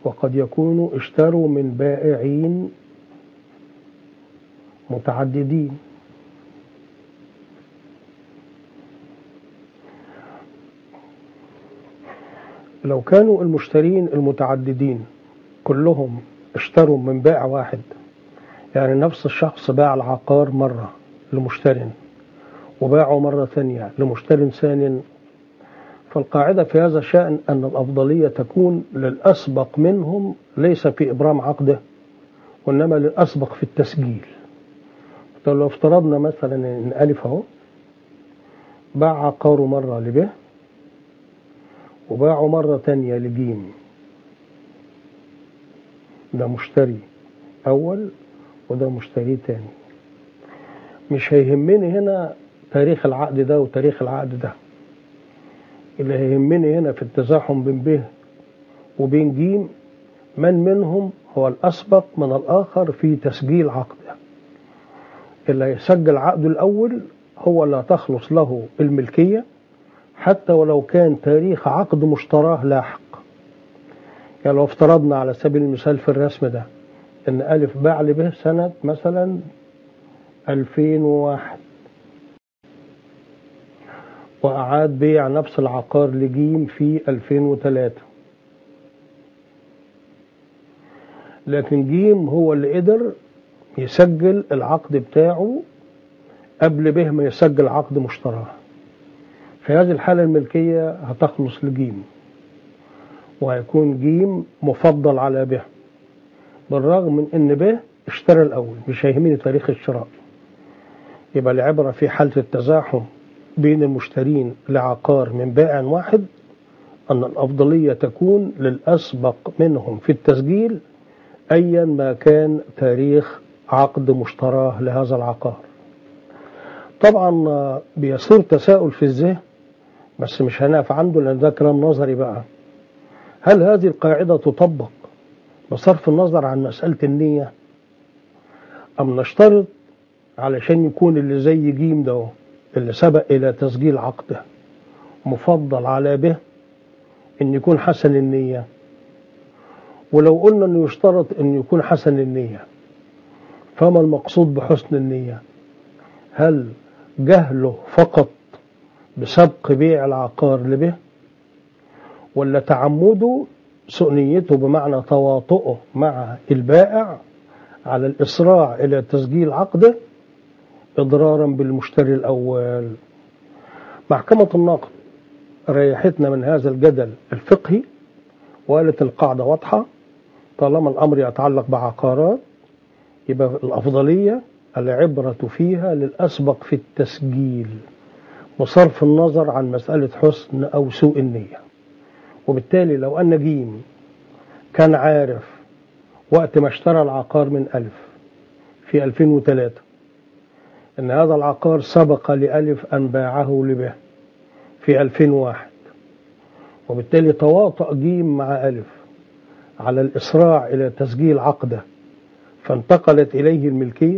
وقد يكونوا اشتروا من بائعين متعددين لو كانوا المشترين المتعددين كلهم اشتروا من بائع واحد يعني نفس الشخص باع العقار مرة لمشتر وباعه مرة ثانية لمشتر ثاني فالقاعدة في هذا الشأن أن الأفضلية تكون للأسبق منهم ليس في إبرام عقده وإنما للأسبق في التسجيل لو افترضنا مثلا إن ألف أهو باع عقاره مرة لبه وباعه مرة تانية لجيم ده مشتري أول وده مشتري تاني مش هيهمني هنا تاريخ العقد ده وتاريخ العقد ده اللي هيهمني هنا في التزاحم بين ب وبين ج من منهم هو الأسبق من الآخر في تسجيل عقده اللي هيسجل عقده الأول هو اللي هتخلص له الملكية حتى ولو كان تاريخ عقد مشتراه لاحق يعني لو افترضنا على سبيل المثال في الرسم ده ان ألف باع لبه سنة مثلا 2001 وأعاد بيع نفس العقار لجيم في 2003 لكن جيم هو اللي قدر يسجل العقد بتاعه قبل به ما يسجل عقد مشتراه في هذه الحالة الملكية هتخلص لجيم وهيكون جيم مفضل على به بالرغم من ان به اشترى الاول مش هيهمني تاريخ الشراء يبقى العبرة في حالة التزاحم بين المشترين لعقار من بائع واحد أن الأفضلية تكون للأسبق منهم في التسجيل أيا ما كان تاريخ عقد مشتراه لهذا العقار طبعا بيصير تساؤل في الذهن بس مش هنقف عنده لأن ده كلام نظري بقى هل هذه القاعدة تطبق بصرف النظر عن مسألة النية أم نشترط علشان يكون اللي زي جيم ده اللي سبق إلى تسجيل عقده مفضل على به إن يكون حسن النية ولو قلنا أنه يشترط أن يكون حسن النية فما المقصود بحسن النية هل جهله فقط بسبق بيع العقار لبه ولا تعمده سوء نيته بمعنى تواطؤه مع البائع على الإسراع إلى تسجيل عقده إضرارا بالمشتري الأول محكمة النقد ريحتنا من هذا الجدل الفقهي وقالت القاعدة واضحة طالما الأمر يتعلق بعقارات يبقى الأفضلية العبرة فيها للأسبق في التسجيل بصرف النظر عن مسألة حسن أو سوء النية وبالتالي لو أن جيم كان عارف وقت ما اشترى العقار من ألف في 2003 أن هذا العقار سبق لألف أن باعه لبه في 2001 وبالتالي تواطأ جيم مع ألف على الإسراع إلى تسجيل عقده فانتقلت إليه الملكية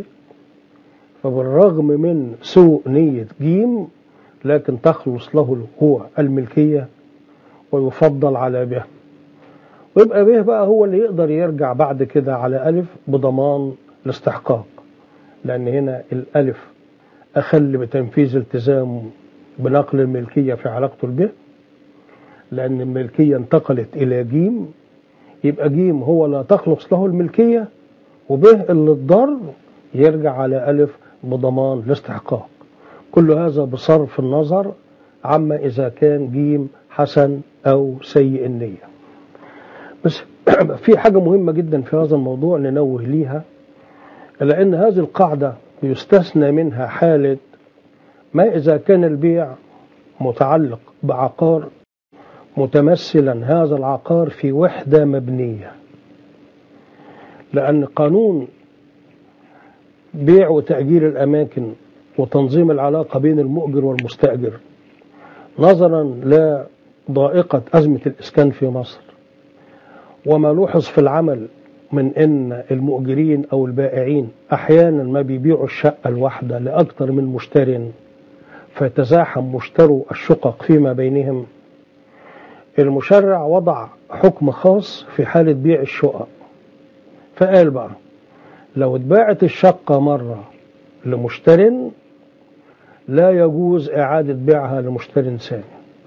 فبالرغم من سوء نية جيم لكن تخلص له هو الملكية ويفضل على به ويبقى به بقى هو اللي يقدر يرجع بعد كده على ألف بضمان الاستحقاق لأن هنا الألف أخل بتنفيذ التزامه بنقل الملكية في علاقته به لأن الملكية انتقلت إلى جيم يبقى جيم هو لا تخلص له الملكية وبه اللي الضر يرجع على ألف بضمان الاستحقاق كل هذا بصرف النظر عما إذا كان جيم حسن أو سيء النية بس في حاجة مهمة جدا في هذا الموضوع ننوه ليها لأن هذه القاعدة يستثنى منها حالة ما إذا كان البيع متعلق بعقار متمثلا هذا العقار في وحدة مبنية لأن قانون بيع وتأجير الأماكن وتنظيم العلاقة بين المؤجر والمستأجر نظرا لضائقة أزمة الإسكان في مصر وما لوحظ في العمل من ان المؤجرين او البائعين احيانا ما بيبيعوا الشقة الواحدة لاكثر من مشتر فيتزاحم مشترو الشقق فيما بينهم المشرع وضع حكم خاص في حالة بيع الشقق فقال بقى لو اتباعت الشقة مرة لمشتر لا يجوز إعادة بيعها لمشتر ثاني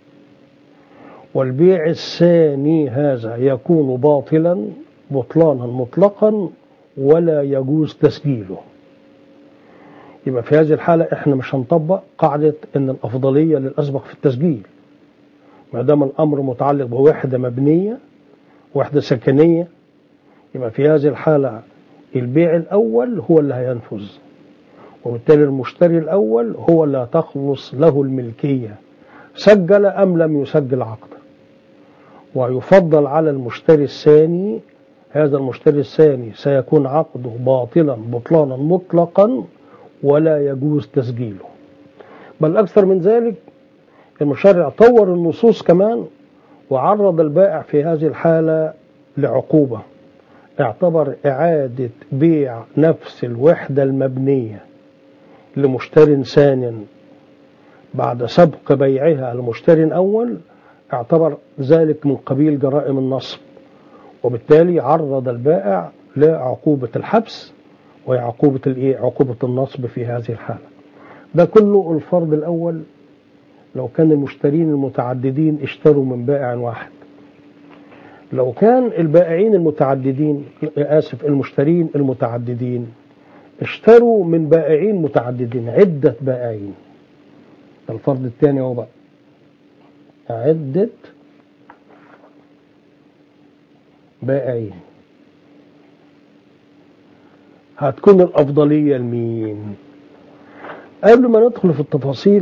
والبيع الثاني هذا يكون باطلا بطلانا مطلقا ولا يجوز تسجيله يبقى في هذه الحالة احنا مش هنطبق قاعدة ان الافضلية للاسبق في التسجيل ما دام الامر متعلق بوحدة مبنية وحدة سكنية يبقى في هذه الحالة البيع الاول هو اللي هينفذ وبالتالي المشتري الاول هو اللي هتخلص له الملكية سجل ام لم يسجل عقد ويفضل على المشتري الثاني هذا المشتري الثاني سيكون عقده باطلا بطلانا مطلقا ولا يجوز تسجيله بل أكثر من ذلك المشرع طور النصوص كمان وعرض البائع في هذه الحالة لعقوبة اعتبر إعادة بيع نفس الوحدة المبنية لمشتر ثان بعد سبق بيعها لمشتر أول اعتبر ذلك من قبيل جرائم النصب وبالتالي عرض البائع لعقوبة الحبس وهي عقوبة الايه عقوبة النصب في هذه الحالة ده كله الفرض الأول لو كان المشترين المتعددين اشتروا من بائع واحد لو كان البائعين المتعددين آسف المشترين المتعددين اشتروا من بائعين متعددين عدة بائعين الفرض الثاني هو بقى عدة بائعين هتكون الأفضلية لمين قبل ما ندخل في التفاصيل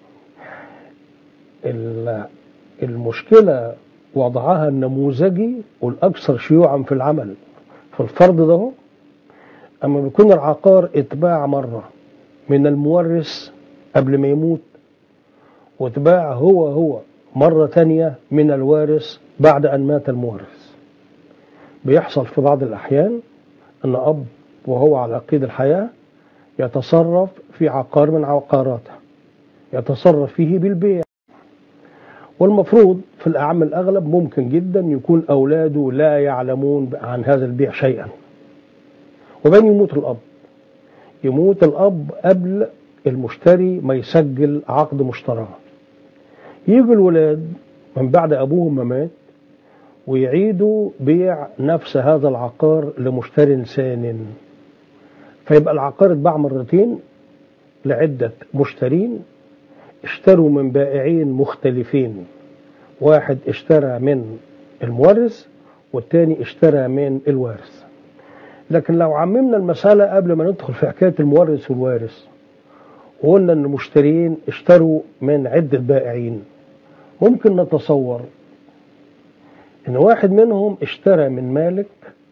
المشكلة وضعها النموذجي والأكثر شيوعا في العمل في الفرض ده أما بيكون العقار اتباع مرة من المورث قبل ما يموت واتباع هو هو مرة تانية من الوارث بعد أن مات المورث بيحصل في بعض الأحيان أن أب وهو على قيد الحياة يتصرف في عقار من عقاراته يتصرف فيه بالبيع والمفروض في الأعم الأغلب ممكن جدا يكون أولاده لا يعلمون عن هذا البيع شيئا وبين يموت الأب يموت الأب قبل المشتري ما يسجل عقد مشتراه يجي الولاد من بعد أبوهم ما مات ويعيدوا بيع نفس هذا العقار لمشتر ثان فيبقى العقار اتباع مرتين لعدة مشترين اشتروا من بائعين مختلفين واحد اشترى من المورث والتاني اشترى من الوارث لكن لو عممنا المسألة قبل ما ندخل في حكاية المورث والوارث وقلنا ان المشترين اشتروا من عدة بائعين ممكن نتصور ان واحد منهم اشترى من مالك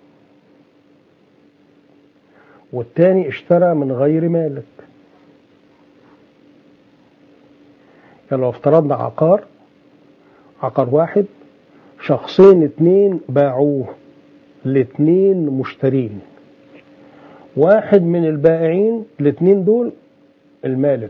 والتاني اشترى من غير مالك يعني لو افترضنا عقار عقار واحد شخصين اتنين باعوه لاتنين مشترين واحد من البائعين الاتنين دول المالك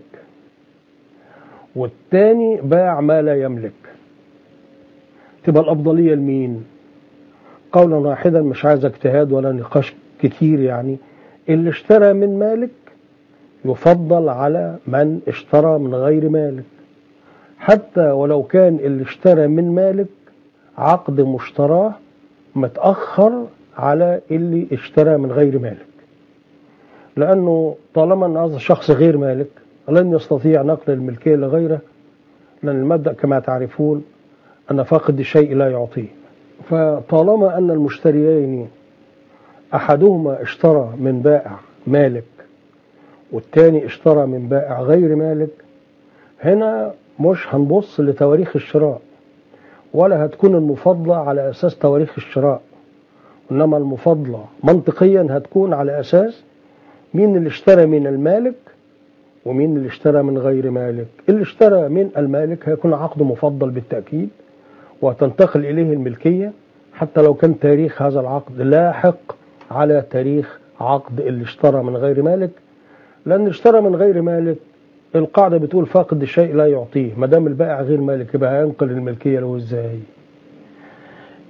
والتاني باع ما لا يملك تبقى الأفضلية لمين قولا واحدا مش عايز اجتهاد ولا نقاش كتير يعني اللي اشترى من مالك يفضل على من اشترى من غير مالك حتى ولو كان اللي اشترى من مالك عقد مشتراه متأخر على اللي اشترى من غير مالك لأنه طالما أن هذا الشخص غير مالك لن يستطيع نقل الملكية لغيره لأن المبدأ كما تعرفون أن فاقد الشيء لا يعطيه فطالما أن المشتريين أحدهما اشترى من بائع مالك والتاني اشترى من بائع غير مالك هنا مش هنبص لتواريخ الشراء ولا هتكون المفاضلة على أساس تواريخ الشراء إنما المفاضلة منطقيا هتكون على أساس مين اللي اشترى من المالك ومين اللي اشترى من غير مالك اللي اشترى من المالك هيكون عقد مفضل بالتأكيد وتنتقل إليه الملكية حتى لو كان تاريخ هذا العقد لاحق على تاريخ عقد اللي اشترى من غير مالك لأن اشترى من غير مالك القاعدة بتقول فاقد الشيء لا يعطيه ما دام البائع غير مالك يبقى هينقل الملكية له ازاي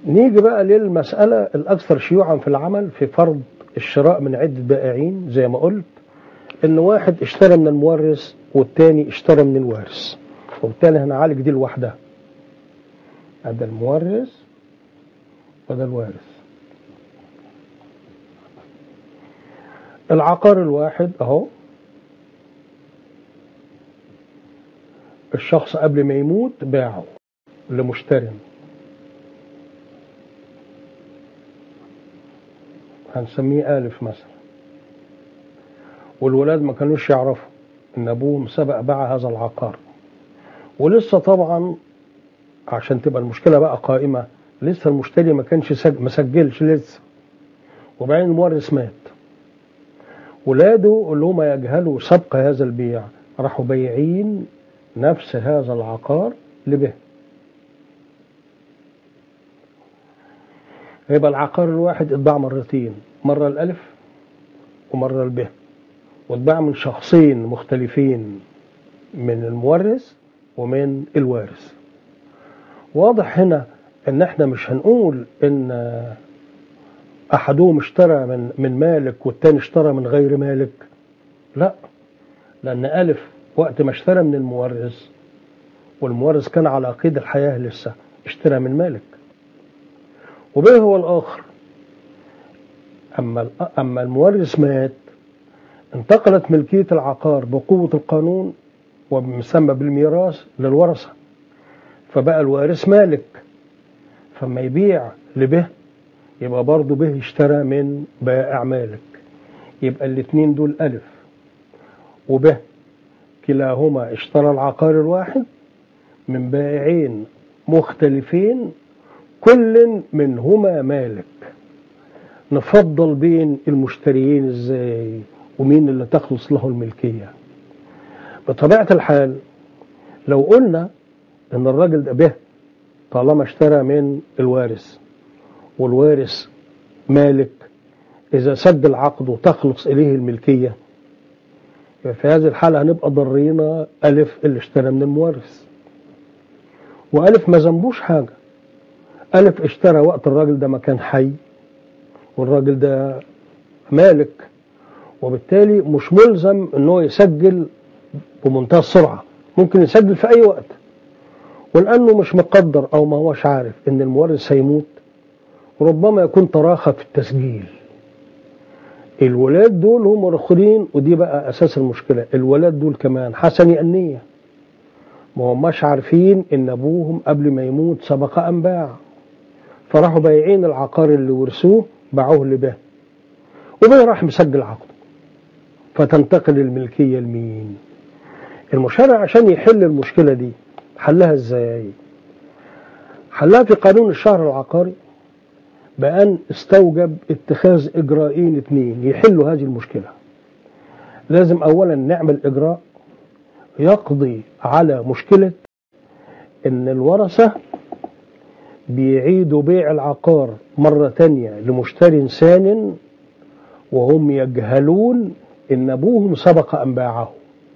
نيجي بقى للمسألة الأكثر شيوعا في العمل في فرض الشراء من عدة بائعين زي ما قلت إن واحد اشترى من المورث والتاني اشترى من الوارث وبالتالي هنعالج دي لوحدها هذا المورث وده الوارث العقار الواحد اهو الشخص قبل ما يموت باعه لمشتري هنسميه ألف مثلا والولاد ما كانوش يعرفوا ان ابوهم سبق باع هذا العقار ولسه طبعا عشان تبقى المشكله بقى قائمه لسه المشتري ما كانش سج... ما سجلش لسه وبعدين المورث مات ولاده اللي هم يجهلوا سبق هذا البيع راحوا بايعين نفس هذا العقار لبه يبقى العقار الواحد اتباع مرتين مرة الألف ومرة البه واتباع من شخصين مختلفين من المورث ومن الوارث واضح هنا ان احنا مش هنقول ان احدهم اشترى من من مالك والتاني اشترى من غير مالك لا لان الف وقت ما اشترى من المورث والمورث كان على قيد الحياه لسه اشترى من مالك وبه هو الاخر اما اما المورث مات انتقلت ملكيه العقار بقوه القانون ومسمى بالميراث للورثه فبقى الوارث مالك فما يبيع لبه يبقى برضه به اشترى من بائع مالك يبقى الاثنين دول ألف وبه كلاهما اشترى العقار الواحد من بائعين مختلفين كل منهما مالك نفضل بين المشتريين ازاي ومين اللي تخلص له الملكية بطبيعة الحال لو قلنا ان الراجل ده به طالما اشترى من الوارث والوارث مالك إذا سجل عقده تخلص إليه الملكية في هذه الحالة هنبقى ضرينا ألف اللي اشترى من المورث وألف ما ذنبوش حاجة ألف اشترى وقت الراجل ده ما كان حي والراجل ده مالك وبالتالي مش ملزم أنه يسجل بمنتهى السرعة ممكن يسجل في أي وقت ولأنه مش مقدر أو ما هوش عارف أن المورث هيموت ربما يكون تراخى في التسجيل الولاد دول هم رخرين ودي بقى أساس المشكلة الولاد دول كمان حسني النية ما هماش عارفين إن أبوهم قبل ما يموت سبق أن باع فراحوا بايعين العقار اللي ورثوه باعوه لبه وبه راح مسجل عقده فتنتقل الملكية لمين المشرع عشان يحل المشكلة دي حلها ازاي حلها في قانون الشهر العقاري بأن استوجب اتخاذ إجراءين اثنين يحلوا هذه المشكلة لازم أولا نعمل إجراء يقضي على مشكلة إن الورثة بيعيدوا بيع العقار مرة تانية لمشتري ثان وهم يجهلون إن أبوهم سبق أن باعه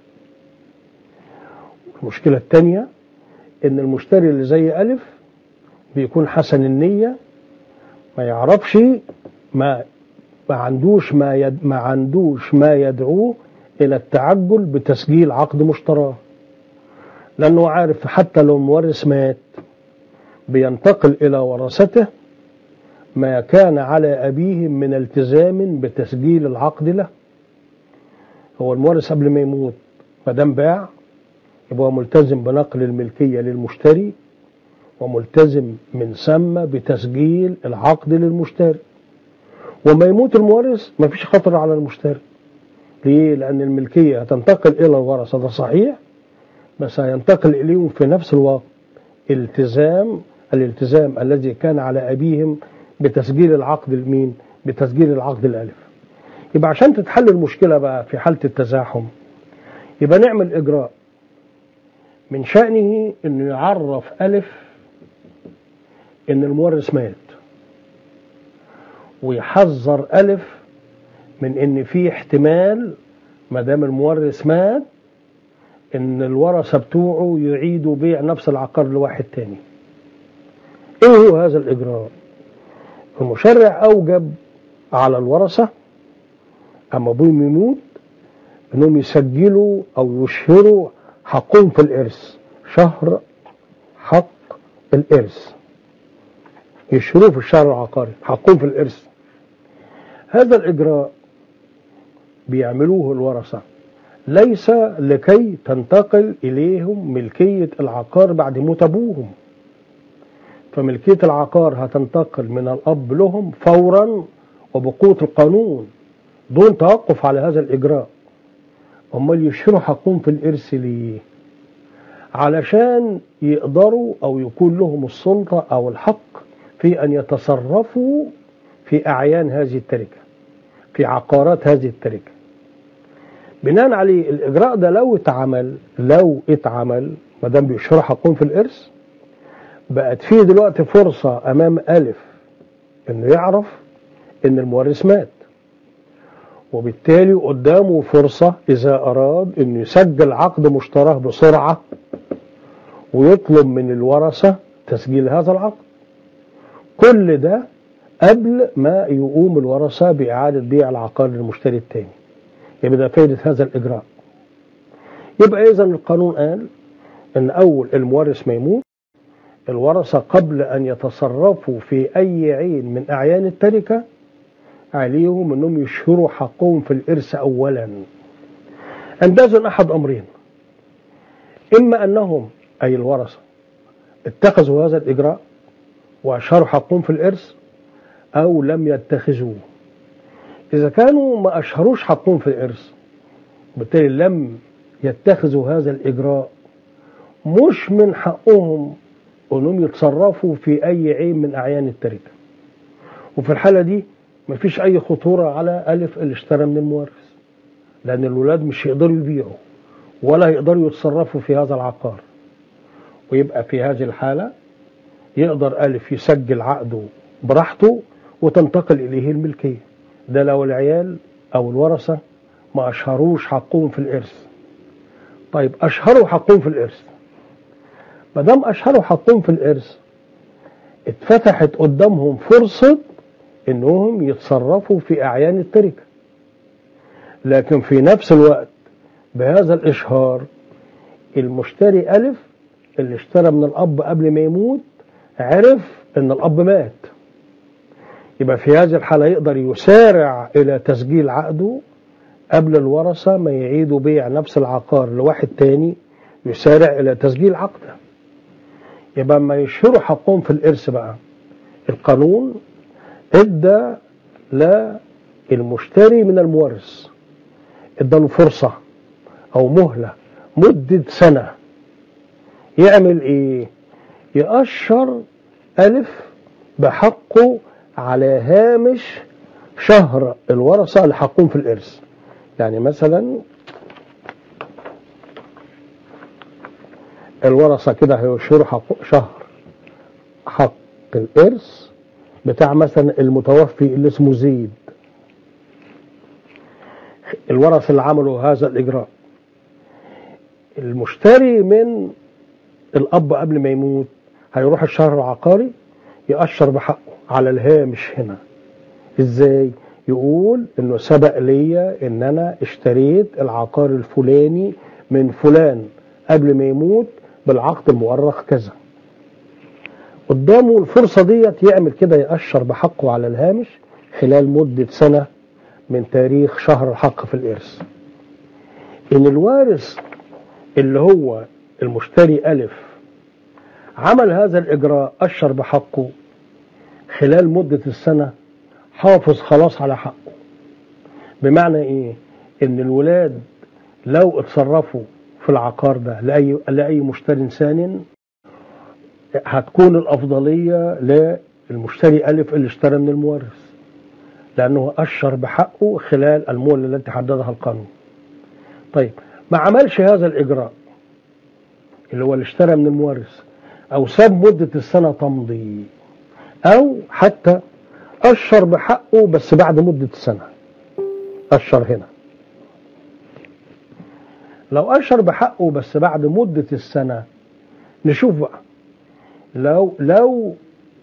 المشكلة الثانية إن المشتري اللي زي ألف بيكون حسن النية ما يعرفش ما ما عندوش ما يد ما عندوش ما يدعوه إلى التعجل بتسجيل عقد مشتراه لأنه عارف حتى لو المورث مات بينتقل إلى ورثته ما كان على أبيهم من التزام بتسجيل العقد له هو المورث قبل ما يموت ما دام باع يبقى ملتزم بنقل الملكية للمشتري وملتزم من ثم بتسجيل العقد للمشتري وما يموت المورث ما فيش خطر على المشتري ليه؟ لأن الملكية هتنتقل إلى الورثة ده صحيح بس هينتقل إليهم في نفس الوقت التزام الالتزام الذي كان على أبيهم بتسجيل العقد المين بتسجيل العقد الألف يبقى عشان تتحل المشكلة بقى في حالة التزاحم يبقى نعمل إجراء من شأنه أنه يعرف ألف أن المورث مات ويحذر ألف من أن في احتمال ما دام المورث مات أن الورثة بتوعه يعيدوا بيع نفس العقار لواحد تاني ايه هو هذا الاجراء المشرع اوجب على الورثة اما ابوهم يموت انهم يسجلوا او يشهروا حقهم في الارث شهر حق الارث يشهروه في الشهر العقاري حقهم في الارث هذا الاجراء بيعملوه الورثة ليس لكي تنتقل إليهم ملكية العقار بعد موت أبوهم فملكية العقار هتنتقل من الأب لهم فورا وبقوة القانون دون توقف على هذا الإجراء أمال يشيروا حقهم في الإرث ليه علشان يقدروا أو يكون لهم السلطة أو الحق في أن يتصرفوا في أعيان هذه التركة في عقارات هذه التركة بناء عليه الإجراء ده لو اتعمل لو اتعمل ما دام بيشرح حقهم في الإرث بقت فيه دلوقتي فرصة أمام ألف إنه يعرف إن المورث مات وبالتالي قدامه فرصة إذا أراد إنه يسجل عقد مشتراه بسرعة ويطلب من الورثة تسجيل هذا العقد كل ده قبل ما يقوم الورثة بإعادة بيع العقار للمشتري الثاني يبقى ده فايدة هذا الإجراء يبقى إذا القانون قال إن أول المورث ما يموت الورثة قبل أن يتصرفوا في أي عين من أعيان التركة عليهم أنهم يشهروا حقهم في الإرث أولا أندازن أحد أمرين إما أنهم أي الورثة اتخذوا هذا الإجراء وأشهروا حقهم في الإرث أو لم يتخذوه إذا كانوا ما أشهروش حقهم في الإرث بالتالي لم يتخذوا هذا الإجراء مش من حقهم أنهم يتصرفوا في أي عين من أعيان التركة وفي الحالة دي مفيش أي خطورة على ألف اللي اشترى من المورث لأن الولاد مش يقدروا يبيعوا ولا يقدروا يتصرفوا في هذا العقار ويبقى في هذه الحالة يقدر ألف يسجل عقده براحته وتنتقل إليه الملكية ده لو العيال أو الورثة ما أشهروش حقهم في الإرث طيب أشهروا حقهم في الإرث ما دام أشهروا حقهم في الإرث اتفتحت قدامهم فرصة إنهم يتصرفوا في أعيان التركة لكن في نفس الوقت بهذا الإشهار المشتري ألف اللي اشترى من الأب قبل ما يموت عرف إن الأب مات يبقى في هذه الحالة يقدر يسارع إلى تسجيل عقده قبل الورثة ما يعيدوا بيع نفس العقار لواحد تاني يسارع إلى تسجيل عقده يبقى ما يشهروا حقهم في الإرث بقى القانون ادى للمشتري من المورث اداله فرصة أو مهلة مدة سنة يعمل إيه؟ يقشر ألف بحقه على هامش شهر الورثة اللي حقهم في الإرث يعني مثلا الورثة كده هيشهروا حق شهر حق الإرث بتاع مثلا المتوفي اللي اسمه زيد الورثة اللي عملوا هذا الإجراء المشتري من الأب قبل ما يموت هيروح الشهر العقاري يأشر بحقه على الهامش هنا ازاي يقول انه سبق ليا ان انا اشتريت العقار الفلاني من فلان قبل ما يموت بالعقد المؤرخ كذا قدامه الفرصة ديت يعمل كده يأشر بحقه على الهامش خلال مدة سنة من تاريخ شهر الحق في الإرث إن الوارث اللي هو المشتري ألف عمل هذا الإجراء أشر بحقه خلال مدة السنة حافظ خلاص على حقه بمعنى إيه إن الولاد لو اتصرفوا في العقار ده لأي, لأي مشتري ثان هتكون الأفضلية للمشتري ألف اللي اشترى من المورث لأنه أشر بحقه خلال المولة التي حددها القانون طيب ما عملش هذا الإجراء اللي هو اللي اشترى من المورث أو ساب مدة السنة تمضي أو حتى أشر بحقه بس بعد مدة سنة أشر هنا لو أشر بحقه بس بعد مدة السنة نشوف بقى لو لو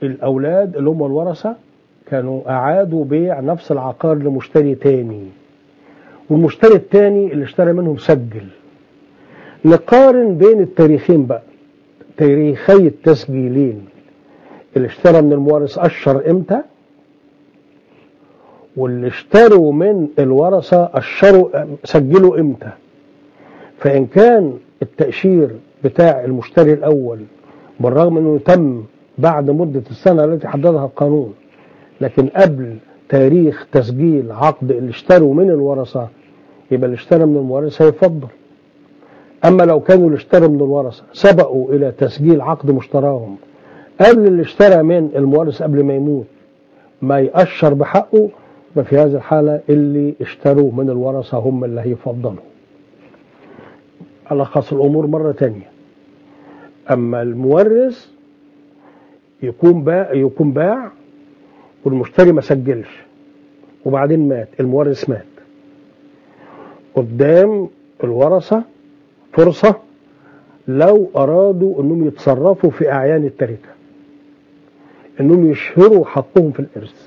الأولاد اللي هم الورثة كانوا أعادوا بيع نفس العقار لمشتري تاني والمشتري التاني اللي اشترى منهم سجل نقارن بين التاريخين بقى تاريخي التسجيلين اللي اشترى من المورث أشر إمتى واللي اشتروا من الورثة أشروا سجلوا إمتى فإن كان التأشير بتاع المشتري الأول بالرغم أنه تم بعد مدة السنة التي حددها القانون لكن قبل تاريخ تسجيل عقد اللي اشتروا من الورثة يبقى اللي اشترى من الورثة يفضل أما لو كانوا اللي اشتروا من الورثة سبقوا إلى تسجيل عقد مشتراهم قبل اللي اشترى من المورث قبل ما يموت ما يأشر بحقه ففي هذه الحالة اللي اشتروا من الورثة هم اللي هيفضلوا ألخص الأمور مرة تانية أما المورث يكون باع يكون باع والمشتري ما سجلش وبعدين مات المورث مات قدام الورثة فرصة لو أرادوا أنهم يتصرفوا في أعيان التركة أنهم يشهروا حقهم في الإرث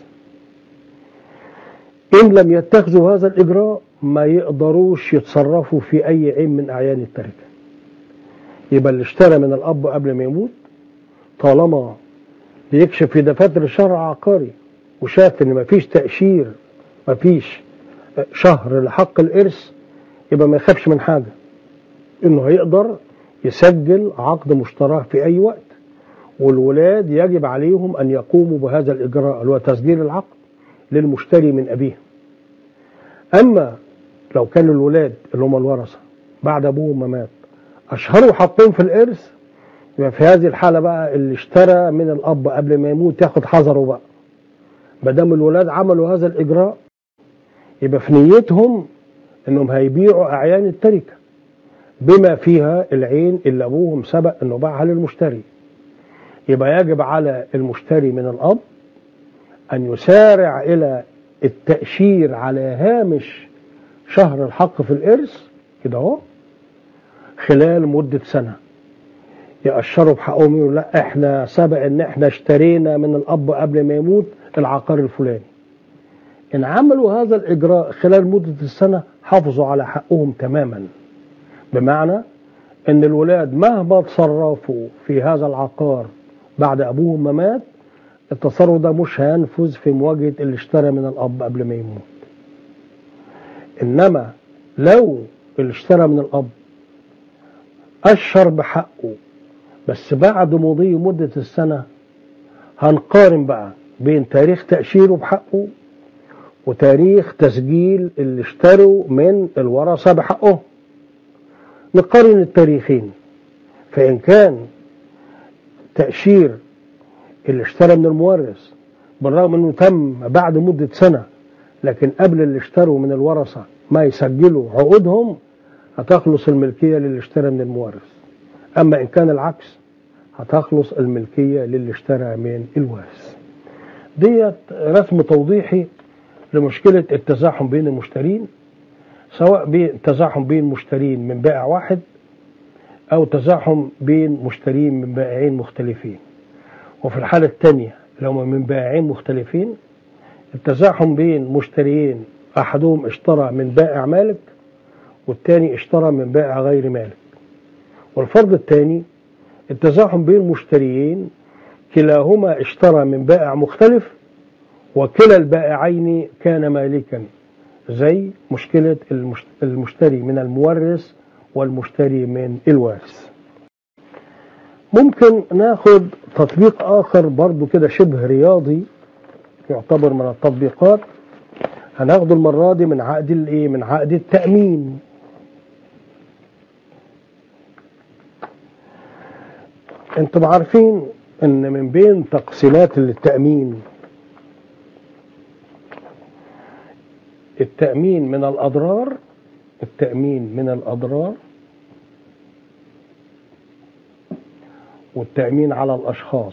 إن لم يتخذوا هذا الإجراء ما يقدروش يتصرفوا في أي عين من أعيان التركة يبقى اللي اشترى من الأب قبل ما يموت طالما بيكشف في دفاتر الشهر العقاري وشاف ان مفيش تأشير مفيش شهر لحق الإرث يبقى ما يخافش من حاجة انه هيقدر يسجل عقد مشتراه في أي وقت والولاد يجب عليهم أن يقوموا بهذا الإجراء اللي هو تسجيل العقد للمشتري من أبيه أما لو كان الولاد اللي هم الورثة بعد أبوهم ما مات أشهروا حقهم في الإرث يبقى في هذه الحالة بقى اللي اشترى من الأب قبل ما يموت ياخد حذره بقى ما دام الولاد عملوا هذا الإجراء يبقى في نيتهم إنهم هيبيعوا أعيان التركة بما فيها العين اللي أبوهم سبق إنه باعها للمشتري يبقى يجب على المشتري من الأب أن يسارع إلى التأشير على هامش شهر الحق في الإرث كده اهو خلال مدة سنة يأشروا بحقهم يقولوا لا احنا سبق ان احنا اشترينا من الأب قبل ما يموت العقار الفلاني إن عملوا هذا الإجراء خلال مدة السنة حافظوا على حقهم تماما بمعنى ان الولاد مهما تصرفوا في هذا العقار بعد أبوهم ما مات التصرف ده مش هينفذ في مواجهة اللي اشترى من الأب قبل ما يموت إنما لو اللي اشترى من الأب أشر بحقه بس بعد مضي مدة السنة هنقارن بقى بين تاريخ تأشيره بحقه وتاريخ تسجيل اللي اشتروا من الورثة بحقه نقارن التاريخين فإن كان تأشير اللي اشترى من المورث بالرغم انه تم بعد مدة سنة لكن قبل اللي اشتروا من الورثة ما يسجلوا عقودهم هتخلص الملكية للي اشترى من المورث أما إن كان العكس هتخلص الملكية للي اشترى من الوارث ديت رسم توضيحي لمشكلة التزاحم بين المشترين سواء بين تزاحم بين مشترين من بائع واحد أو تزاحم بين مشترين من بائعين مختلفين وفي الحالة الثانية لو من بائعين مختلفين التزاحم بين مشتريين أحدهم اشترى من بائع مالك والثاني اشترى من بائع غير مالك والفرض الثاني التزاحم بين مشتريين كلاهما اشترى من بائع مختلف وكلا البائعين كان مالكا زي مشكلة المشتري من المورث والمشتري من الوارث ممكن ناخد تطبيق آخر برضو كده شبه رياضي يعتبر من التطبيقات هناخده المرة دي من عقد الايه من عقد التأمين انتم عارفين ان من بين تقسيمات التأمين التأمين من الأضرار التأمين من الأضرار والتأمين على الأشخاص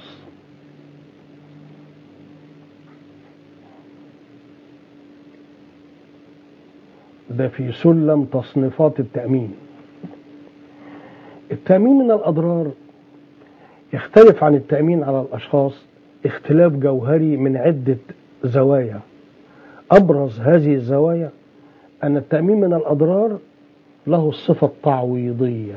ده في سلم تصنيفات التأمين التأمين من الأضرار يختلف عن التأمين على الأشخاص اختلاف جوهري من عدة زوايا أبرز هذه الزوايا أن التأمين من الأضرار له الصفة التعويضية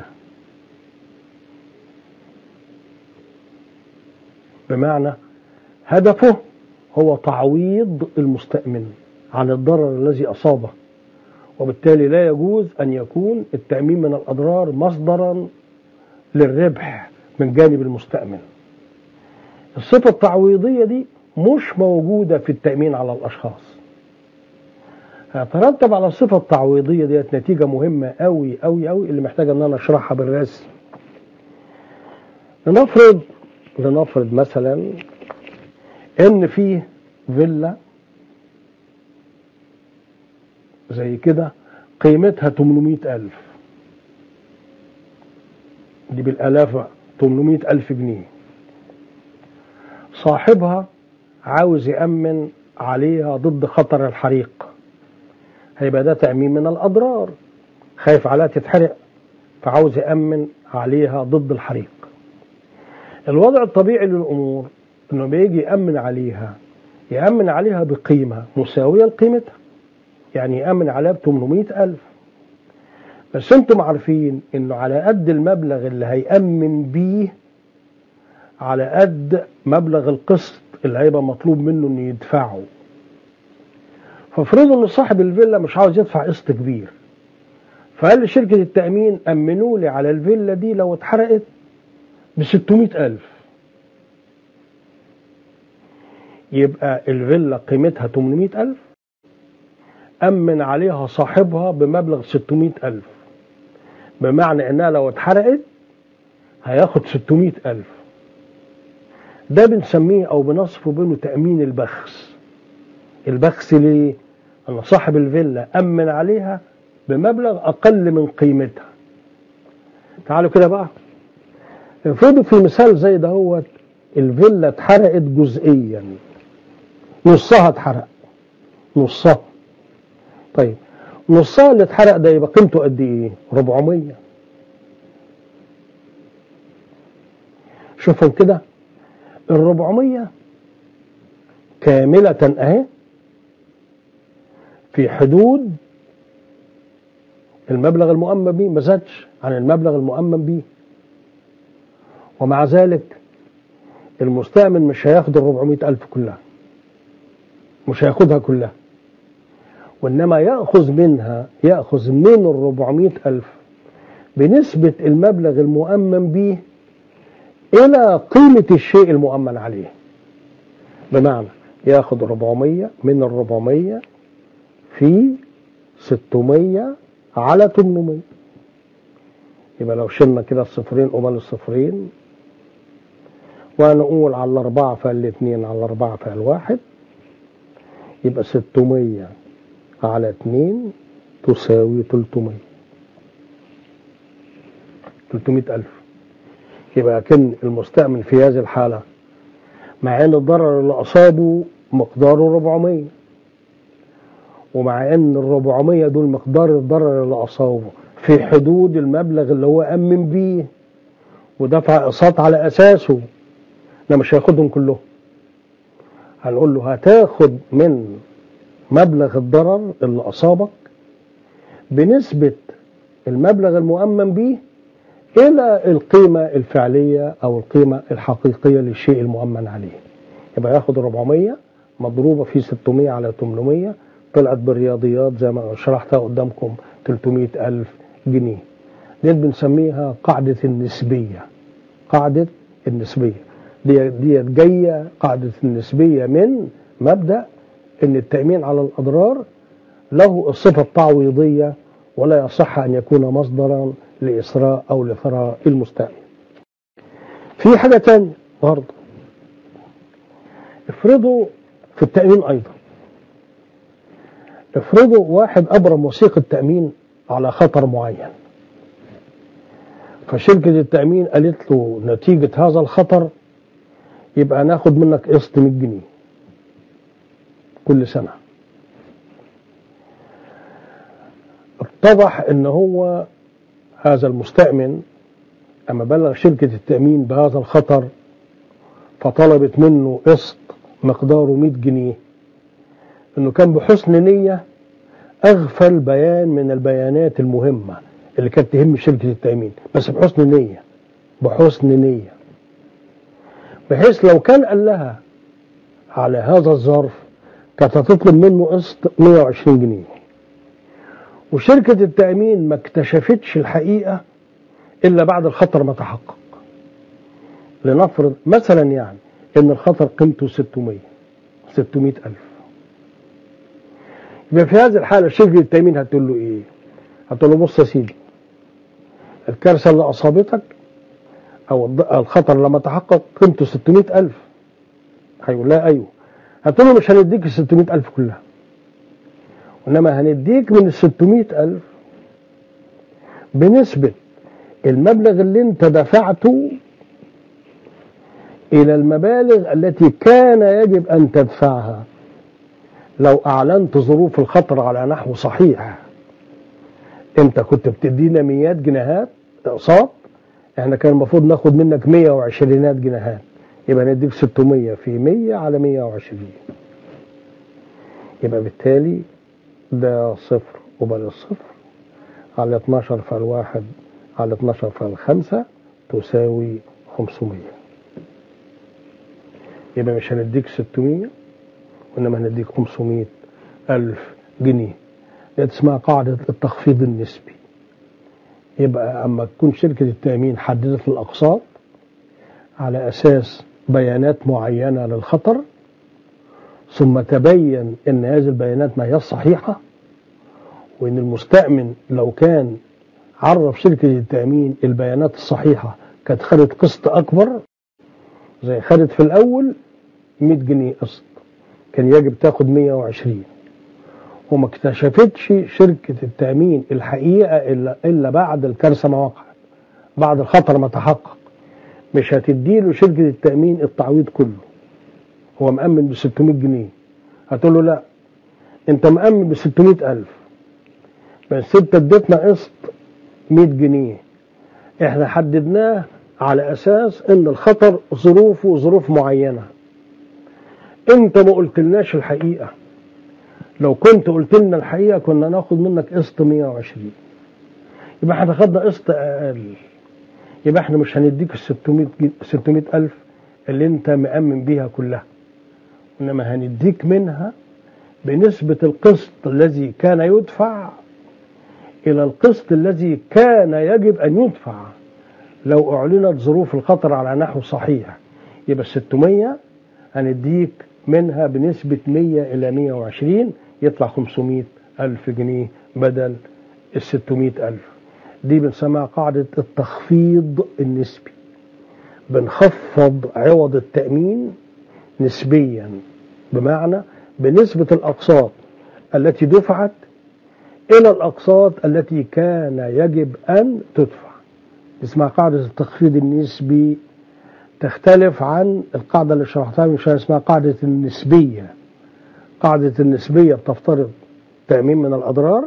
بمعنى هدفه هو تعويض المستأمن عن الضرر الذي أصابه وبالتالي لا يجوز أن يكون التأمين من الأضرار مصدرا للربح من جانب المستأمن الصفة التعويضية دي مش موجودة في التأمين على الأشخاص هيترتب على الصفة التعويضية ديت نتيجة مهمة أوي أوي أوي اللي محتاجة إن أنا أشرحها بالرسم لنفرض لنفرض مثلا إن فيه فيلا زي كده قيمتها 800 ألف دي بالآلاف 800 ألف جنيه صاحبها عاوز يأمن عليها ضد خطر الحريق هيبقى ده تأمين من الأضرار خايف عليها تتحرق فعاوز يأمن عليها ضد الحريق الوضع الطبيعي للأمور إنه بيجي يأمن عليها يأمن عليها بقيمة مساوية لقيمتها يعني يأمن عليها ب 800 ألف بس انتم عارفين انه على قد المبلغ اللي هيأمن بيه على قد مبلغ القسط اللي هيبقى مطلوب منه انه يدفعه فافرضوا ان صاحب الفيلا مش عاوز يدفع قسط كبير فقال لشركة التأمين أمنوا لي على الفيلا دي لو اتحرقت ب 600 ألف يبقى الفيلا قيمتها 800 ألف أمن عليها صاحبها بمبلغ 600 ألف بمعنى أنها لو اتحرقت هياخد 600 ألف ده بنسميه أو بنصفه بأنه تأمين البخس البخس ليه؟ أن صاحب الفيلا أمن عليها بمبلغ أقل من قيمتها تعالوا كده بقى افرضوا في مثال زي ده هو الفيلا اتحرقت جزئيا نصها اتحرق نصها طيب نصها اللي اتحرق ده يبقى قيمته قد ايه 400 شوفهم كده ال 400 كاملة اهي في حدود المبلغ المؤمن به ما زادش عن المبلغ المؤمن به ومع ذلك المستأمن مش هياخد ال 400 ألف كلها مش هياخدها كلها وإنما يأخذ منها يأخذ من ال 400 ألف بنسبة المبلغ المؤمن به إلى قيمة الشيء المؤمن عليه بمعنى ياخد 400 من ال 400 في 600 على 800 يبقى لو شلنا كده الصفرين قبال الصفرين ونقول على الأربعة فالاثنين على الأربعة فالواحد يبقى 600 على 2 تساوي 300 300 ألف يبقى كن المستأمن في هذه الحالة مع أن الضرر اللي أصابه مقداره 400 ومع أن ال 400 دول مقدار الضرر اللي أصابه في حدود المبلغ اللي هو أمن بيه ودفع اقساط على أساسه لا مش هياخدهم كلهم هنقول له هتاخد من مبلغ الضرر اللي أصابك بنسبة المبلغ المؤمن به إلى القيمة الفعلية أو القيمة الحقيقية للشيء المؤمن عليه يبقى ياخد 400 مضروبة في 600 على 800 طلعت بالرياضيات زي ما شرحتها قدامكم 300 ألف جنيه دي بنسميها قاعدة النسبية قاعدة النسبية دي, دي جاية قاعدة النسبية من مبدأ ان التأمين على الأضرار له الصفة التعويضية ولا يصح أن يكون مصدرا لإسراء أو لثراء المستأمن في حاجة تانية برضه افرضوا في التأمين أيضا افرضوا واحد أبرم وثيقة تأمين على خطر معين فشركة التأمين قالت له نتيجة هذا الخطر يبقى ناخد منك قسط 100 جنيه كل سنة اتضح ان هو هذا المستأمن اما بلغ شركة التأمين بهذا الخطر فطلبت منه قسط مقداره 100 جنيه انه كان بحسن نية اغفل بيان من البيانات المهمة اللي كانت تهم شركة التأمين بس بحسن نية بحسن نية بحيث لو كان قال لها على هذا الظرف كانت هتطلب منه قسط 120 جنيه وشركة التأمين ما اكتشفتش الحقيقة إلا بعد الخطر ما تحقق لنفرض مثلا يعني إن الخطر قيمته 600 600 ألف يبقى في هذه الحالة شركة التأمين هتقول له إيه؟ هتقول له بص يا سيدي الكارثة اللي أصابتك أو الخطر لما تحقق قيمته 600 ألف هيقول لها أيوه هتقول له مش هنديك ال 600 ألف كلها وإنما هنديك من ال 600 ألف بنسبة المبلغ اللي انت دفعته إلى المبالغ التي كان يجب أن تدفعها لو أعلنت ظروف الخطر على نحو صحيح أنت كنت بتدينا ميات جنيهات اقساط احنا كان المفروض ناخد منك 120 جنيهات يبقى نديك 600 في 100 على 120 يبقى بالتالي ده صفر قبل الصفر على 12 في الواحد على 12 في الخمسة تساوي 500 يبقى مش هنديك 600 وإنما هنديك 500 ألف جنيه دي اسمها قاعدة التخفيض النسبي يبقى أما تكون شركة التأمين حددت الأقساط على أساس بيانات معينة للخطر ثم تبين أن هذه البيانات ما هي الصحيحة وأن المستأمن لو كان عرف شركة التأمين البيانات الصحيحة كانت خدت قسط أكبر زي خدت في الأول 100 جنيه قسط كان يجب تاخد 120 وما اكتشفتش شركة التأمين الحقيقة إلا, إلا بعد الكارثة ما وقعت بعد الخطر ما تحقق مش هتديله شركة التأمين التعويض كله هو مأمن ب 600 جنيه هتقول له لا انت مأمن ب 600 ألف بس انت اديتنا قسط 100 جنيه احنا حددناه على اساس ان الخطر ظروفه ظروف معينة انت ما قلتلناش الحقيقة لو كنت قلت لنا الحقيقة كنا ناخد منك قسط 120 يبقى احنا خدنا قسط اقل يبقى احنا مش هنديك ال 600 600 ألف اللي انت مأمن بيها كلها انما هنديك منها بنسبة القسط الذي كان يدفع إلى القسط الذي كان يجب أن يدفع لو أعلنت ظروف الخطر على نحو صحيح يبقى 600 هنديك منها بنسبة 100 إلى 120 يطلع 500 ألف جنيه بدل ال 600 ألف دي بنسميها قاعدة التخفيض النسبي بنخفض عوض التأمين نسبيا بمعنى بنسبة الأقساط التي دفعت إلى الأقساط التي كان يجب أن تدفع اسمها قاعدة التخفيض النسبي تختلف عن القاعدة اللي شرحتها من شوية اسمها قاعدة النسبية قاعدة النسبية بتفترض تأمين من الأضرار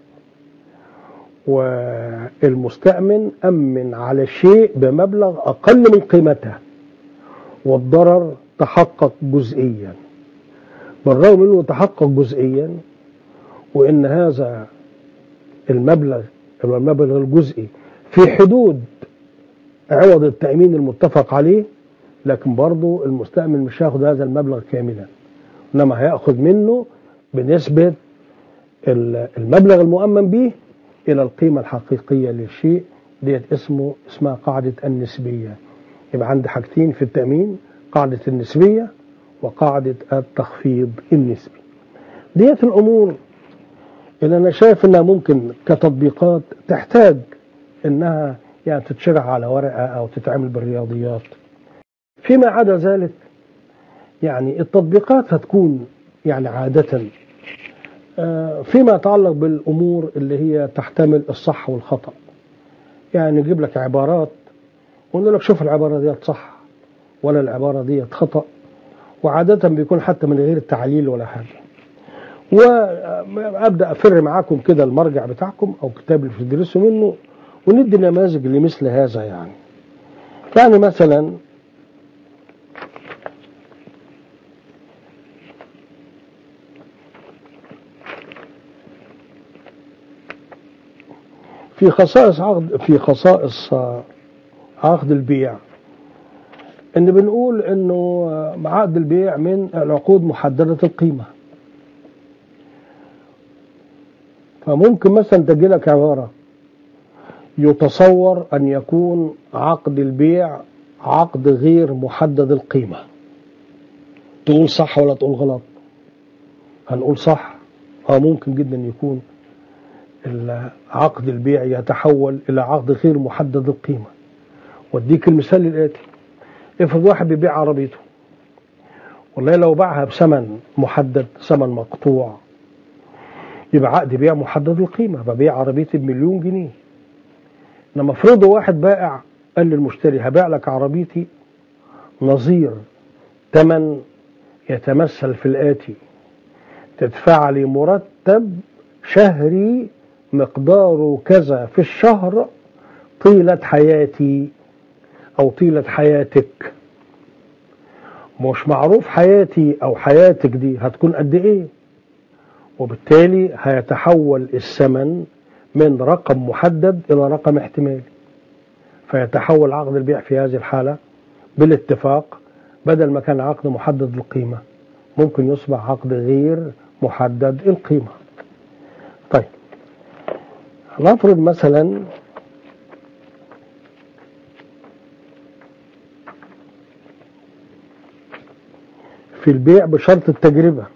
والمستأمن أمن على شيء بمبلغ أقل من قيمته والضرر تحقق جزئيا بالرغم أنه تحقق جزئيا وأن هذا المبلغ المبلغ الجزئي في حدود عوض التأمين المتفق عليه لكن برضه المستأمن مش هياخد هذا المبلغ كاملا إنما هياخد منه بنسبة المبلغ المؤمن به إلى القيمة الحقيقية للشيء ديت اسمه اسمها قاعدة النسبية يبقى عندي حاجتين في التأمين قاعدة النسبية وقاعدة التخفيض النسبي ديت الأمور اللي أنا شايف إنها ممكن كتطبيقات تحتاج إنها يعني تتشرح على ورقة أو تتعمل بالرياضيات فيما عدا ذلك يعني التطبيقات هتكون يعني عادة فيما يتعلق بالأمور اللي هي تحتمل الصح والخطأ يعني نجيب لك عبارات ونقول لك شوف العبارة دي صح ولا العبارة دي خطأ وعادة بيكون حتى من غير تعليل ولا حاجة وأبدأ أفر معاكم كده المرجع بتاعكم أو كتاب اللي بتدرسوا منه وندي نماذج لمثل هذا يعني يعني مثلا في خصائص عقد في خصائص عقد البيع ان بنقول انه عقد البيع من العقود محددة القيمة فممكن مثلا تجي لك عبارة يتصور ان يكون عقد البيع عقد غير محدد القيمة تقول صح ولا تقول غلط هنقول صح اه ممكن جدا يكون عقد البيع يتحول الى عقد غير محدد القيمة واديك المثال الاتي افرض واحد بيبيع عربيته والله لو باعها بثمن محدد ثمن مقطوع يبقى عقد بيع محدد القيمة ببيع عربيتي بمليون جنيه لما افرضه واحد بائع قال للمشتري هبيع لك عربيتي نظير ثمن يتمثل في الآتي تدفع لي مرتب شهري مقداره كذا في الشهر طيلة حياتي أو طيلة حياتك مش معروف حياتي أو حياتك دي هتكون قد إيه وبالتالي هيتحول الثمن من رقم محدد إلى رقم احتمالي فيتحول عقد البيع في هذه الحالة بالاتفاق بدل ما كان عقد محدد القيمة ممكن يصبح عقد غير محدد القيمة طيب نفرض مثلا في البيع بشرط التجربة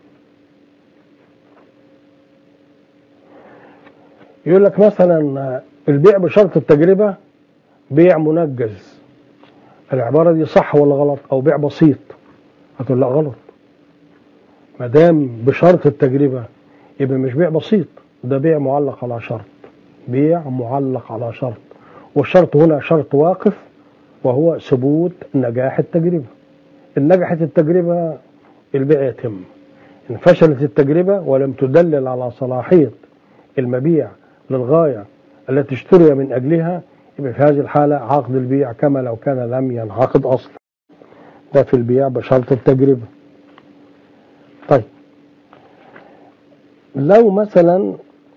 يقول لك مثلا البيع بشرط التجربة بيع منجز العبارة دي صح ولا غلط أو بيع بسيط هتقول لا غلط ما دام بشرط التجربة يبقى مش بيع بسيط ده بيع معلق على شرط بيع معلق على شرط والشرط هنا شرط واقف وهو ثبوت نجاح التجربة إن نجحت التجربة البيع يتم إن فشلت التجربة ولم تدلل على صلاحية المبيع للغاية التي اشتري من أجلها يبقى في هذه الحالة عقد البيع كما لو كان لم ينعقد أصلا ده في البيع بشرط التجربة طيب لو مثلا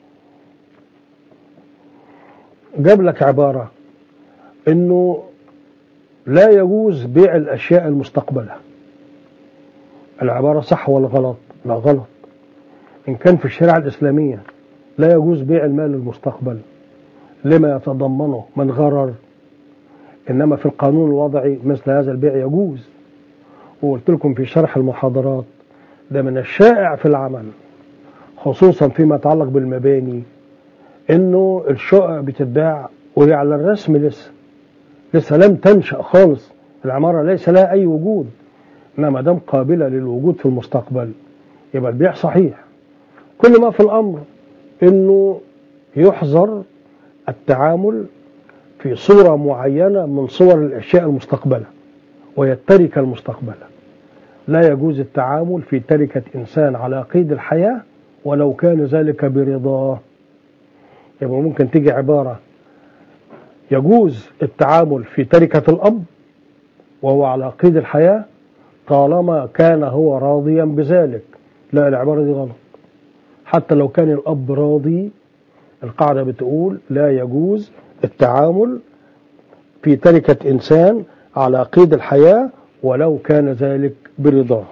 جاب لك عبارة انه لا يجوز بيع الاشياء المستقبلة العبارة صح ولا غلط لا غلط ان كان في الشريعة الاسلامية لا يجوز بيع المال المستقبل لما يتضمنه من غرر انما في القانون الوضعي مثل هذا البيع يجوز وقلت لكم في شرح المحاضرات ده من الشائع في العمل خصوصا فيما يتعلق بالمباني انه الشقق بتتباع وهي على الرسم لسه لسه لم تنشأ خالص العمارة ليس لها أي وجود إنما دام قابلة للوجود في المستقبل يبقى البيع صحيح كل ما في الأمر إنه يحظر التعامل في صورة معينة من صور الأشياء المستقبلة وهي التركة المستقبلة لا يجوز التعامل في تركة إنسان على قيد الحياة ولو كان ذلك برضاه يبقى ممكن تيجي عبارة يجوز التعامل في تركة الأب وهو على قيد الحياة طالما كان هو راضيا بذلك لا العبارة دي غلط حتى لو كان الأب راضي القاعدة بتقول لا يجوز التعامل في تركة إنسان على قيد الحياة ولو كان ذلك برضاه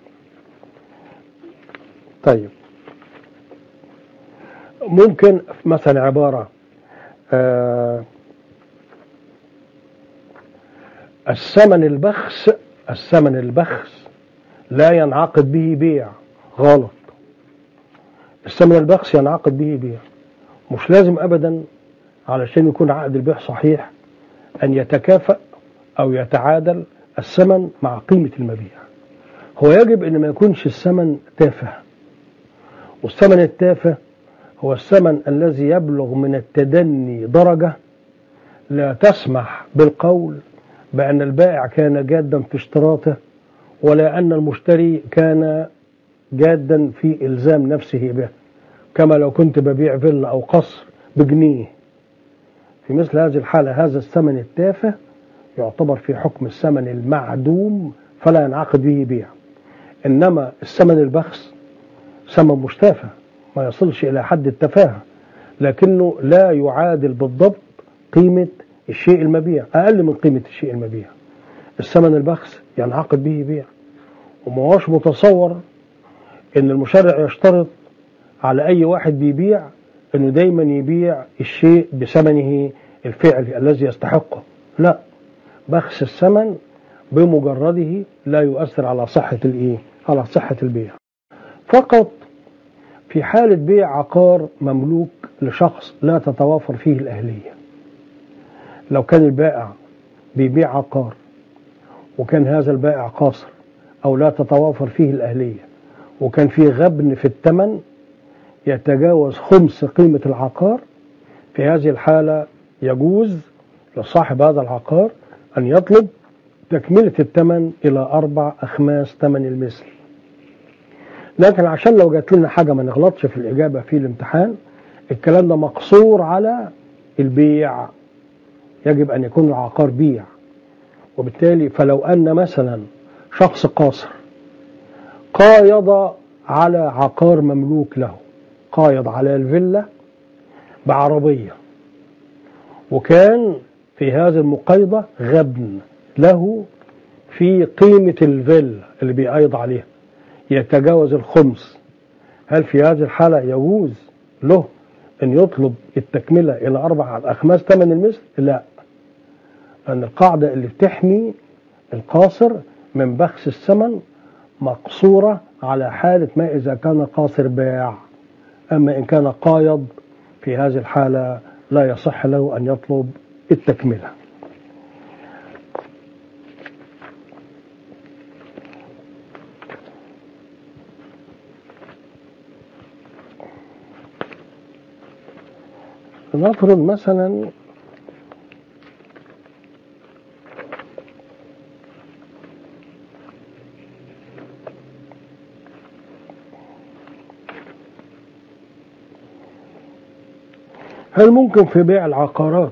طيب ممكن مثلا عبارة آه الثمن البخس الثمن البخس لا ينعقد به بيع غلط الثمن البخس ينعقد به بيع مش لازم أبدا علشان يكون عقد البيع صحيح أن يتكافأ أو يتعادل الثمن مع قيمة المبيع هو يجب أن ما يكونش الثمن تافه والثمن التافه هو الثمن الذي يبلغ من التدني درجة لا تسمح بالقول بأن البائع كان جادا في اشتراطه ولا أن المشتري كان جادا في إلزام نفسه به كما لو كنت ببيع فيلا أو قصر بجنيه في مثل هذه الحالة هذا الثمن التافه يعتبر في حكم الثمن المعدوم فلا ينعقد به بيع إنما الثمن البخس ثمن مش تافه ما يصلش إلى حد التفاهة لكنه لا يعادل بالضبط قيمة الشيء المبيع أقل من قيمة الشيء المبيع الثمن البخس ينعقد به بيع وما هوش متصور ان المشرع يشترط على اي واحد بيبيع انه دايما يبيع الشيء بثمنه الفعلي الذي يستحقه لا بخس الثمن بمجرده لا يؤثر على صحة الايه على صحة البيع فقط في حالة بيع عقار مملوك لشخص لا تتوافر فيه الأهلية لو كان البائع بيبيع عقار وكان هذا البائع قاصر أو لا تتوافر فيه الأهلية وكان فيه غبن في الثمن يتجاوز خمس قيمة العقار في هذه الحالة يجوز لصاحب هذا العقار أن يطلب تكملة الثمن إلى أربع أخماس ثمن المثل لكن عشان لو جات لنا حاجة ما نغلطش في الإجابة في الامتحان الكلام ده مقصور على البيع يجب أن يكون العقار بيع وبالتالي فلو أن مثلا شخص قاصر قايض على عقار مملوك له قايض على الفيلا بعربية وكان في هذه المقايضة غبن له في قيمة الفيلا اللي بيقايض عليها يتجاوز الخمس هل في هذه الحالة يجوز له أن يطلب التكملة إلى أربع أخماس ثمن المثل؟ لا أن القاعدة اللي بتحمي القاصر من بخس الثمن مقصورة على حالة ما إذا كان قاصر باع أما إن كان قايض في هذه الحالة لا يصح له أن يطلب التكملة نفرض مثلا هل ممكن في بيع العقارات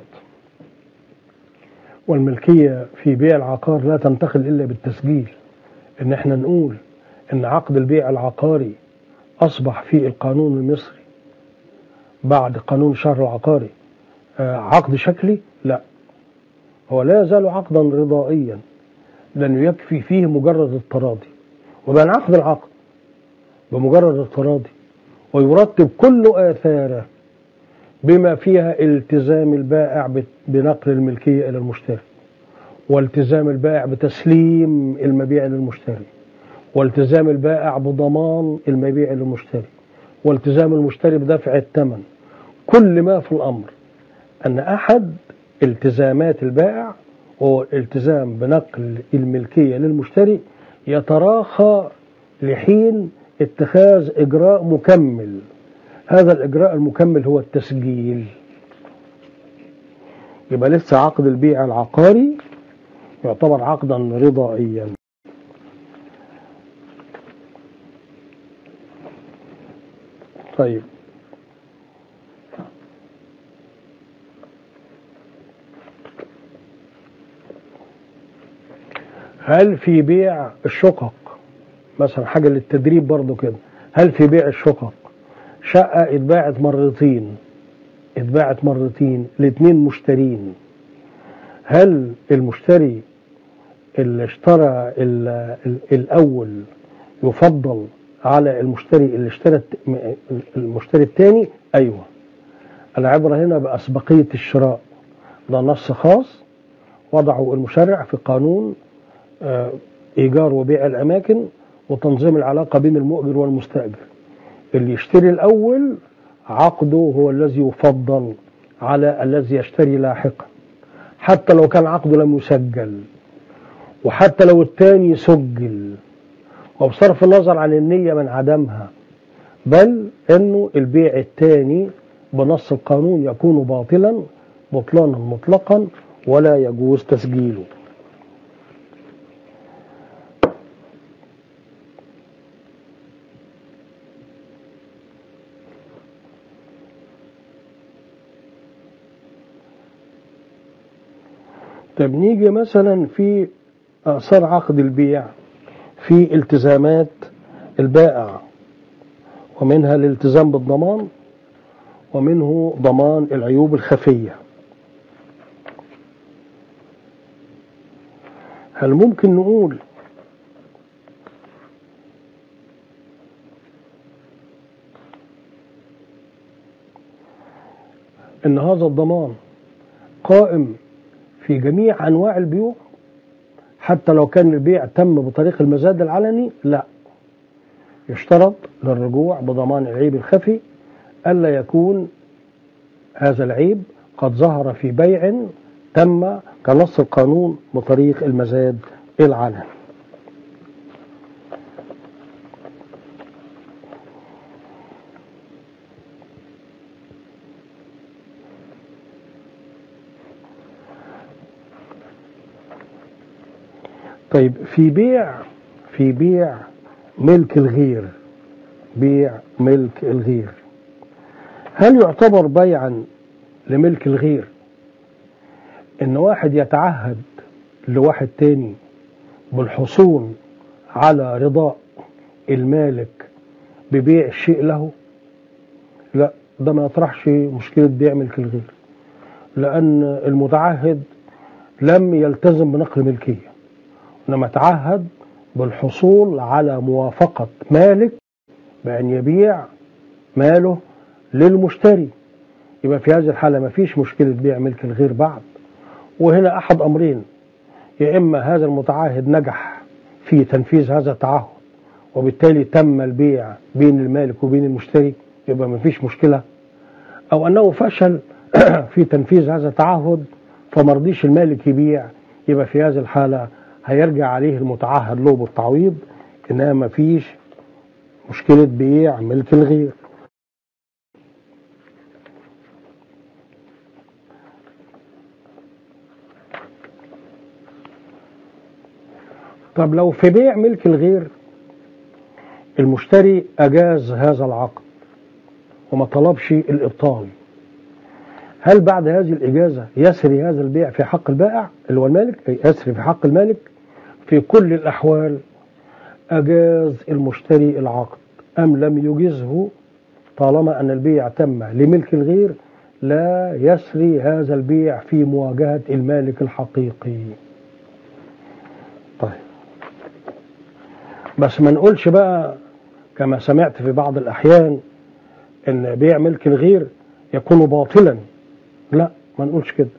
والملكية في بيع العقار لا تنتقل إلا بالتسجيل إن احنا نقول إن عقد البيع العقاري أصبح في القانون المصري بعد قانون الشهر العقاري عقد شكلي لا هو لا يزال عقدا رضائيا لأنه يكفي فيه مجرد التراضي وبينعقد العقد بمجرد التراضي ويرتب كل آثاره بما فيها التزام البائع بنقل الملكية إلى المشتري والتزام البائع بتسليم المبيع للمشتري والتزام البائع بضمان المبيع للمشتري والتزام المشتري بدفع الثمن كل ما في الأمر أن أحد التزامات البائع هو الالتزام بنقل الملكية للمشتري يتراخى لحين اتخاذ إجراء مكمل هذا الإجراء المكمل هو التسجيل يبقى لسه عقد البيع العقاري يعتبر عقدا رضائيا طيب هل في بيع الشقق مثلا حاجة للتدريب برضو كده هل في بيع الشقق شقة اتباعت مرتين اتباعت مرتين الاثنين مشترين هل المشتري اللي اشترى الأول يفضل على المشتري اللي اشترى المشتري الثاني أيوة العبرة هنا بأسبقية الشراء ده نص خاص وضعه المشرع في قانون إيجار وبيع الأماكن وتنظيم العلاقة بين المؤجر والمستأجر اللي يشتري الأول عقده هو الذي يفضل على الذي يشتري لاحقا حتى لو كان عقده لم يسجل وحتى لو الثاني سجل وبصرف النظر عن النية من عدمها بل انه البيع الثاني بنص القانون يكون باطلا بطلانا مطلقا ولا يجوز تسجيله طب نيجي مثلا في آثار عقد البيع في التزامات البائع ومنها الالتزام بالضمان ومنه ضمان العيوب الخفية هل ممكن نقول ان هذا الضمان قائم في جميع انواع البيوع حتى لو كان البيع تم بطريق المزاد العلني لا يشترط للرجوع بضمان العيب الخفي ألا يكون هذا العيب قد ظهر في بيع تم كنص القانون بطريق المزاد العلني طيب في بيع في بيع ملك الغير بيع ملك الغير هل يعتبر بيعا لملك الغير ان واحد يتعهد لواحد تاني بالحصول على رضاء المالك ببيع الشيء له لا ده ما يطرحش مشكلة بيع ملك الغير لأن المتعهد لم يلتزم بنقل ملكية إنما تعهد بالحصول على موافقة مالك بأن يبيع ماله للمشتري يبقى في هذه الحالة ما فيش مشكلة بيع ملك الغير بعد وهنا أحد أمرين يا إما هذا المتعاهد نجح في تنفيذ هذا التعهد وبالتالي تم البيع بين المالك وبين المشتري يبقى ما فيش مشكلة أو أنه فشل في تنفيذ هذا التعهد فمرضيش المالك يبيع يبقى في هذه الحالة هيرجع عليه المتعهد له بالتعويض إنها ما فيش مشكلة بيع ملك الغير طب لو في بيع ملك الغير المشتري أجاز هذا العقد وما طلبش الإبطال هل بعد هذه الإجازة يسري هذا البيع في حق البائع اللي هو المالك أي يسري في حق المالك في كل الأحوال أجاز المشتري العقد أم لم يجزه طالما أن البيع تم لملك الغير لا يسري هذا البيع في مواجهة المالك الحقيقي طيب بس ما نقولش بقى كما سمعت في بعض الأحيان أن بيع ملك الغير يكون باطلا لا ما نقولش كده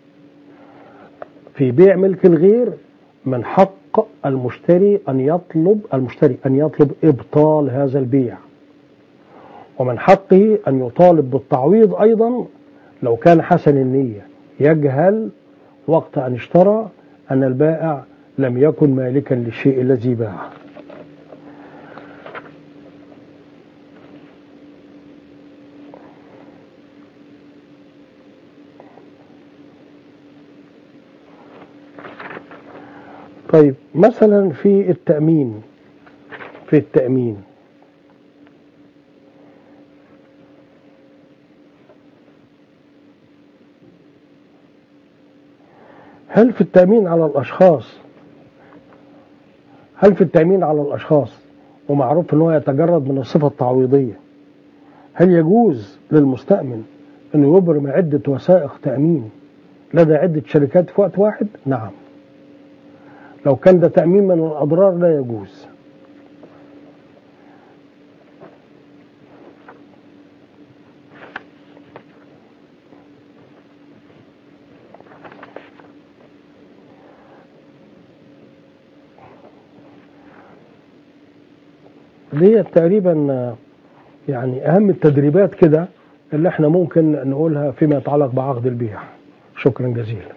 في بيع ملك الغير من حق المشتري أن يطلب المشتري أن يطلب إبطال هذا البيع ومن حقه أن يطالب بالتعويض أيضا لو كان حسن النية يجهل وقت أن اشترى أن البائع لم يكن مالكا للشيء الذي باعه طيب مثلا في التأمين في التأمين هل في التأمين على الأشخاص هل في التأمين على الأشخاص ومعروف أنه يتجرد من الصفة التعويضية هل يجوز للمستأمن أنه يبرم عدة وثائق تأمين لدى عدة شركات في وقت واحد؟ نعم لو كان ده تأمين من الأضرار لا يجوز دي تقريبا يعني أهم التدريبات كده اللي احنا ممكن نقولها فيما يتعلق بعقد البيع شكرا جزيلا